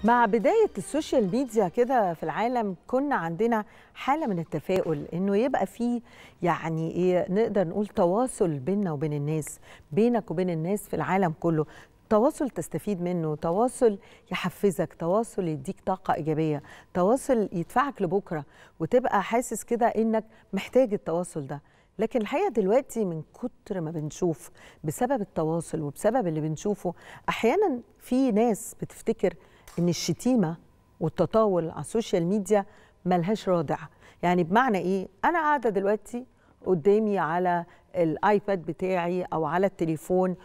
مع بداية السوشيال ميديا كده في العالم كنا عندنا حالة من التفاؤل إنه يبقى في يعني إيه نقدر نقول تواصل بيننا وبين الناس بينك وبين الناس في العالم كله تواصل تستفيد منه تواصل يحفزك تواصل يديك طاقة إيجابية تواصل يدفعك لبكرة وتبقى حاسس كده إنك محتاج التواصل ده لكن الحقيقه دلوقتي من كتر ما بنشوف بسبب التواصل وبسبب اللي بنشوفه احيانا في ناس بتفتكر ان الشتيمه والتطاول على السوشيال ميديا ملهاش رادع يعني بمعنى ايه انا قاعده دلوقتي قدامي على الايباد بتاعي او على التليفون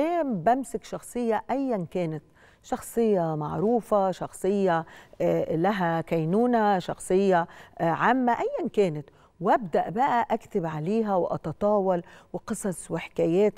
وبمسك شخصيه ايا كانت شخصية معروفة شخصية لها كينونة شخصية عامة أيا كانت وابدا بقى اكتب عليها واتطاول وقصص وحكايات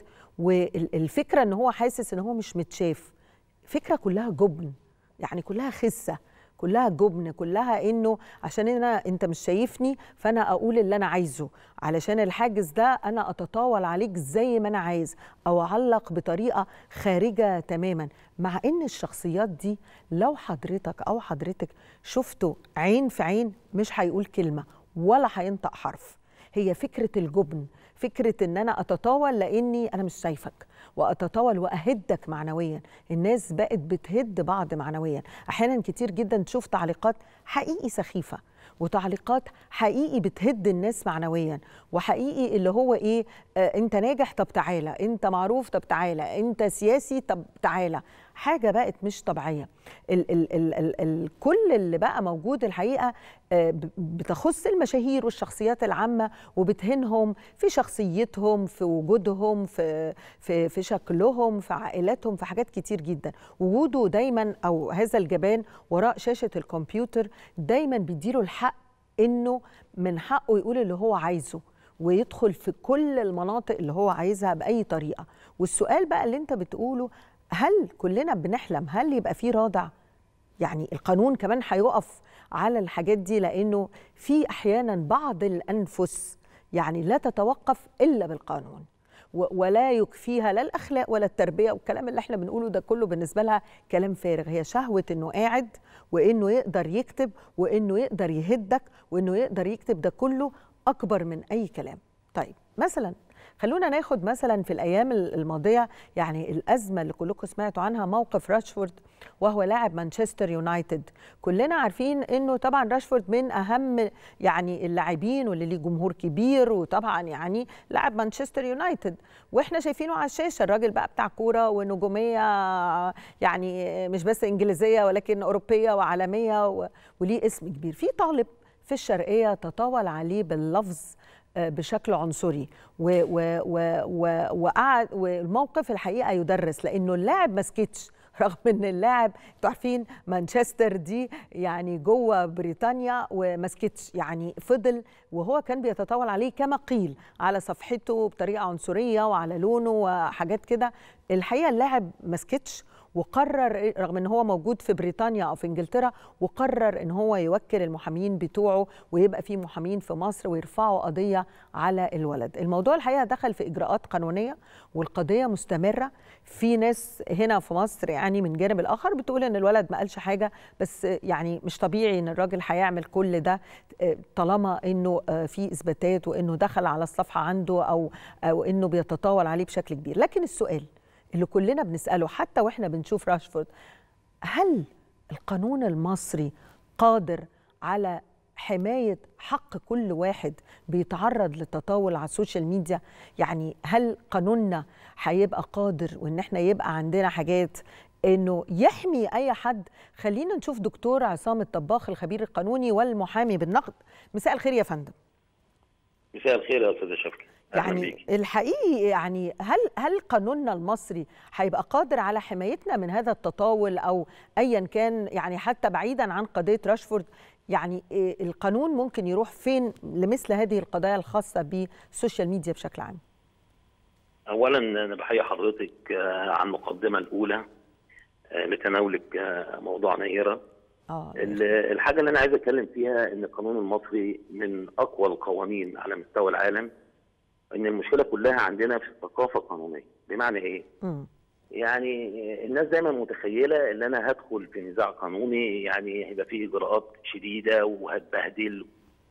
والفكره ان هو حاسس ان هو مش متشاف فكره كلها جبن يعني كلها خسه كلها جبن كلها انه عشان انا انت مش شايفني فانا اقول اللي انا عايزه علشان الحاجز ده انا اتطاول عليك زي ما انا عايز او اعلق بطريقه خارجه تماما مع ان الشخصيات دي لو حضرتك او حضرتك شفته عين في عين مش هيقول كلمه ولا هينطق حرف هي فكرة الجبن فكرة ان انا اتطاول لاني انا مش شايفك واتطاول واهدك معنويا الناس بقت بتهد بعض معنويا احيانا كتير جدا تشوف تعليقات حقيقي سخيفة وتعليقات حقيقي بتهد الناس معنويا وحقيقي اللي هو ايه آه انت ناجح طب تعالى انت معروف طب تعالى انت سياسي طب تعالى حاجه بقت مش طبيعيه ال ال ال ال ال كل اللي بقى موجود الحقيقه آه بتخص المشاهير والشخصيات العامه وبتهنهم في شخصيتهم في وجودهم في في في شكلهم في عائلاتهم في حاجات كتير جدا وجوده دايما او هذا الجبان وراء شاشه الكمبيوتر دايما بيديله الحق انه من حقه يقول اللي هو عايزه ويدخل في كل المناطق اللي هو عايزها باي طريقه والسؤال بقى اللي انت بتقوله هل كلنا بنحلم هل يبقى في رادع يعني القانون كمان هيقف على الحاجات دي لانه في احيانا بعض الانفس يعني لا تتوقف الا بالقانون ولا يكفيها لا الاخلاق ولا التربيه والكلام اللي احنا بنقوله ده كله بالنسبه لها كلام فارغ هي شهوه انه قاعد وانه يقدر يكتب وانه يقدر يهدك وانه يقدر يكتب ده كله اكبر من اي كلام طيب مثلا خلونا ناخد مثلا في الايام الماضيه يعني الازمه اللي كلكم سمعتوا عنها موقف راشفورد وهو لاعب مانشستر يونايتد كلنا عارفين انه طبعا راشفورد من اهم يعني اللاعبين واللي ليه جمهور كبير وطبعا يعني لاعب مانشستر يونايتد واحنا شايفينه على الشاشه الراجل بقى بتاع كوره ونجوميه يعني مش بس انجليزيه ولكن اوروبيه وعالميه وليه اسم كبير في طالب في الشرقيه تطاول عليه باللفظ بشكل عنصري وقعد والموقف الحقيقه يدرس لانه اللاعب ما سكتش رغم ان اللاعب انتوا عارفين مانشستر دي يعني جوه بريطانيا وما سكتش يعني فضل وهو كان بيتطاول عليه كما قيل على صفحته بطريقه عنصريه وعلى لونه وحاجات كده الحقيقه اللاعب ما سكتش وقرر رغم ان هو موجود في بريطانيا او في انجلترا وقرر ان هو يوكل المحامين بتوعه ويبقى في محامين في مصر ويرفعوا قضيه على الولد الموضوع الحقيقه دخل في اجراءات قانونيه والقضيه مستمره في ناس هنا في مصر يعني من جانب الاخر بتقول ان الولد ما قالش حاجه بس يعني مش طبيعي ان الراجل هيعمل كل ده طالما انه في اثباتات وانه دخل على الصفحه عنده او او انه بيتطاول عليه بشكل كبير لكن السؤال اللي كلنا بنسأله حتى وإحنا بنشوف راشفورد هل القانون المصري قادر على حماية حق كل واحد بيتعرض للتطاول على السوشيال ميديا يعني هل قانوننا هيبقى قادر وإن احنا يبقى عندنا حاجات انه يحمي اي حد خلينا نشوف دكتور عصام الطباخ الخبير القانوني والمحامي بالنقد مساء الخير يا فندم مساء الخير يا استاذه شفقي يعني الحقيقي يعني هل هل قانوننا المصري هيبقى قادر على حمايتنا من هذا التطاول او ايا كان يعني حتى بعيدا عن قضيه راشفورد يعني القانون ممكن يروح فين لمثل هذه القضايا الخاصه بالسوشيال ميديا بشكل عام؟ اولا انا بحيي حضرتك على المقدمه الاولى لتناولك موضوع نيره اه الحاجه اللي انا عايز اتكلم فيها ان القانون المصري من اقوى القوانين على مستوى العالم ان المشكله كلها عندنا في الثقافه القانونيه بمعنى ايه مم. يعني الناس دايما متخيله ان انا هدخل في نزاع قانوني يعني هيبقى فيه اجراءات شديده وهتبهدل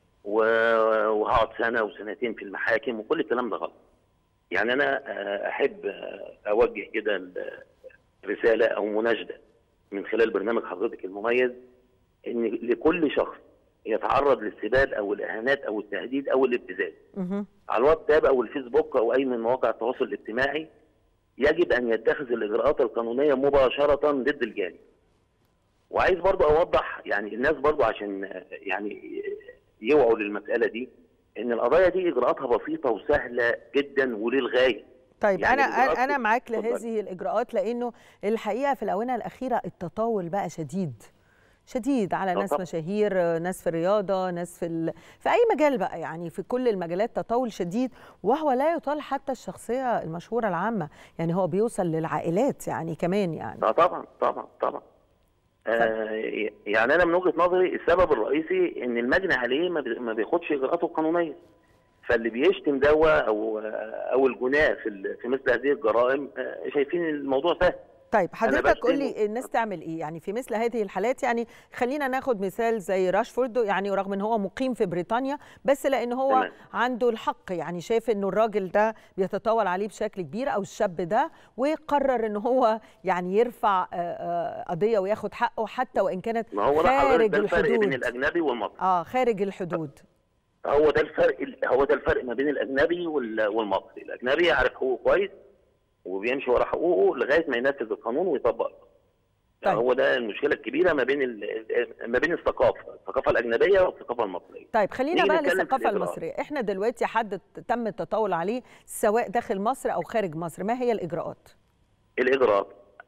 و- وهقعد سنه وسنتين في المحاكم وكل الكلام ده غلط. يعني انا آه، احب آه، اوجه كده ال- رساله او مناشده من خلال برنامج حضرتك المميز ان لكل شخص يتعرض للسباب او الاهانات او التهديد او الابتزاز مهم. على الواتساب او الفيسبوك او اي من مواقع التواصل الاجتماعي يجب ان يتخذ الاجراءات القانونيه مباشره ضد الجاني. وعايز برضو اوضح يعني الناس برضو عشان آه، يعني يوعوا للمساله دي ان القضايا دي اجراءاتها بسيطه وسهله جدا وللغايه. طيب يعني انا الإجراءات انا معاك اتفضل. لهذه الاجراءات لانه الحقيقه في الاونه الاخيره التطاول بقى شديد شديد على آه ناس طبعاً. مشاهير ناس في الرياضه ناس في ال... في اي مجال بقى يعني في كل المجالات تطاول شديد وهو لا يطال حتى الشخصيه المشهوره العامه يعني هو بيوصل للعائلات يعني كمان يعني اه طبعا طبعا طبعا. آه يعني انا من وجهه نظري السبب الرئيسي ان المجني عليه ما بي- ما بياخدش اجراءاته القانونيه. فاللي بيشتم دوا او او الجناه في ال- في مثل هذه الجرائم آه، شايفين الموضوع سهل. طيب حضرتك بشتم قول و- لي الناس تعمل ايه يعني في مثل هذه الحالات يعني خلينا ناخد مثال زي راشفورد يعني رغم ان هو مقيم في بريطانيا بس لان هو تمام. عنده الحق يعني شايف انه الراجل ده بيتطاول عليه بشكل كبير او الشاب ده وقرر ان هو يعني يرفع آه، آه، قضيه وياخد حقه حتى وان كانت ما هو ده حضرتك خارج ده الفرق بين الحدود الاجنبي والمصري. اه خارج الحدود هو ده الفرق هو ده الفرق ما بين الاجنبي وال- والمصري، الاجنبي عارف حقوقه كويس وبيمشي ورا حقوقه لغايه ما ينفذ القانون ويطبق طيب. هو ده المشكله الكبيره ما بين ال- ما بين الثقافه، الثقافه الاجنبيه والثقافه المصريه. طيب خلينا نيجي بقى نتكلم في للثقافه الإجراءات. المصريه احنا دلوقتي حد تم التطاول عليه سواء داخل مصر او خارج مصر ما هي الاجراءات الاجراءات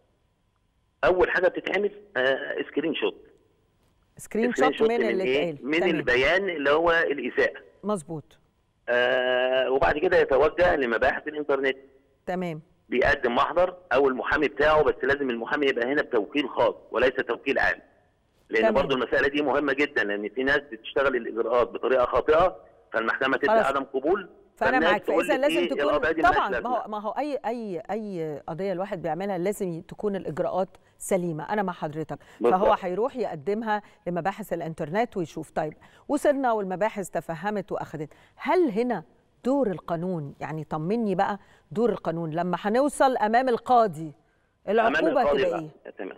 اول حاجه بتتعمل آه سكرين شوت سكرين سكرين شوت من من اللي ايه؟ اتقال من تمام. البيان اللي هو الاساءه. مظبوط آه وبعد كده يتوجه لمباحث الانترنت تمام بيقدم محضر او المحامي بتاعه بس لازم المحامي يبقى هنا بتوكيل خاص وليس توكيل عام لان تمام. برضو المساله دي مهمه جدا لان في ناس بتشتغل الاجراءات بطريقه خاطئه فالمحكمه تدي خلاص. عدم قبول فانا فالناس معاك تقول فاذا لك لازم إيه تكون القضايا دي ملهاش طبعا ما لازمة. هو ما هو اي اي اي قضيه الواحد بيعملها لازم تكون الاجراءات سليمه انا مع حضرتك فهو بالظبط. هيروح يقدمها لمباحث الانترنت ويشوف طيب وصلنا والمباحث تفهمت واخدت هل هنا دور القانون يعني طمني بقى دور القانون لما هنوصل امام القاضي امام العقوبه القاضي تبقى بقى. ايه تمام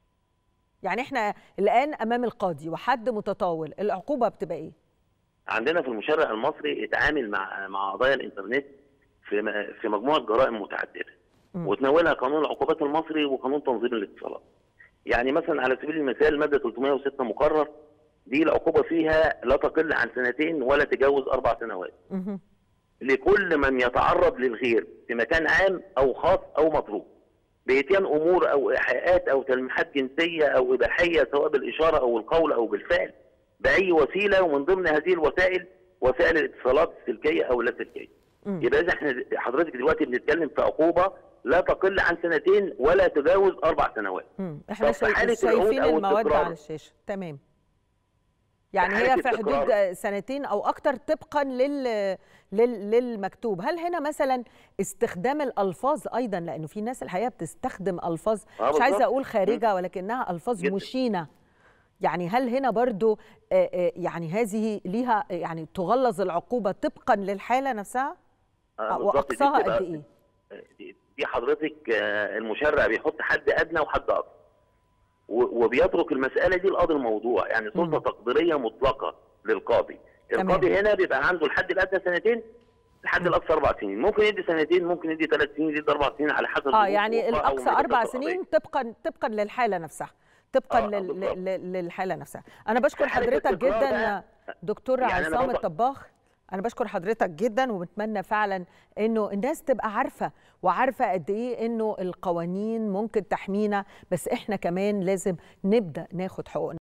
يعني احنا الان امام القاضي وحد متطاول العقوبه بتبقى ايه عندنا في المشرع المصري اتعامل مع مع قضايا الانترنت في م- في مجموعه جرائم متعدده مم. وتناولها قانون العقوبات المصري وقانون تنظيم الاتصالات. يعني مثلا على سبيل المثال ماده 306 مقرر دي العقوبه فيها لا تقل عن سنتين ولا تجاوز اربع سنوات. مهم. لكل من يتعرض للغير في مكان عام او خاص او مطلوب بإتيان امور او ايحاءات او تلميحات جنسيه او اباحيه سواء بالاشاره او القول او بالفعل باي وسيله ومن ضمن هذه الوسائل وسائل الاتصالات السلكيه او لا سلكيه. مم. يبقى اذا احنا حضرتك دلوقتي بنتكلم في عقوبه لا تقل عن سنتين ولا تجاوز اربع سنوات. مم. احنا طب في حالة شايف- العقود شايفين أو المواد التكرار. على الشاشه تمام يعني حالة هي في حدود التكرار. سنتين او اكتر طبقا لل... لل... للمكتوب هل هنا مثلا استخدام الالفاظ ايضا لانه في ناس الحقيقه بتستخدم الفاظ آه مش عايزه بالظبط. اقول خارجه ولكنها الفاظ جداً. مشينه يعني هل هنا برضو آه، آه، يعني هذه ليها يعني تغلظ العقوبه طبقا للحاله نفسها آه، بالظبط. دي واقصاها بتبقى- قد ايه دي دي حضرتك آه، المشرع بيحط حد ادنى وحد اقصى و- وبيترك المساله دي لقاضي الموضوع يعني سلطه مم. تقديريه مطلقه للقاضي تمام. القاضي هنا بيبقى عنده الحد الادنى سنتين الحد الاقصى اربع سنين ممكن يدي سنتين ممكن يدي ثلاث سنين يدي اربع سنين على حسب اه ظروف يعني الوقائع الاقصى ومدى اربع القضية. سنين طبقا طبقا للحاله نفسها طبقا آه، لل... بالظبط. لل- للحاله نفسها انا بشكر في حالة حضرتك التكرار جدا بقى، دكتور يعني أنا عصام بضع- الطباخ انا بشكر حضرتك جدا وبتمنى فعلا انه الناس تبقى عارفه وعارفه قد ايه انه القوانين ممكن تحمينا بس احنا كمان لازم نبدا ناخد حقوقنا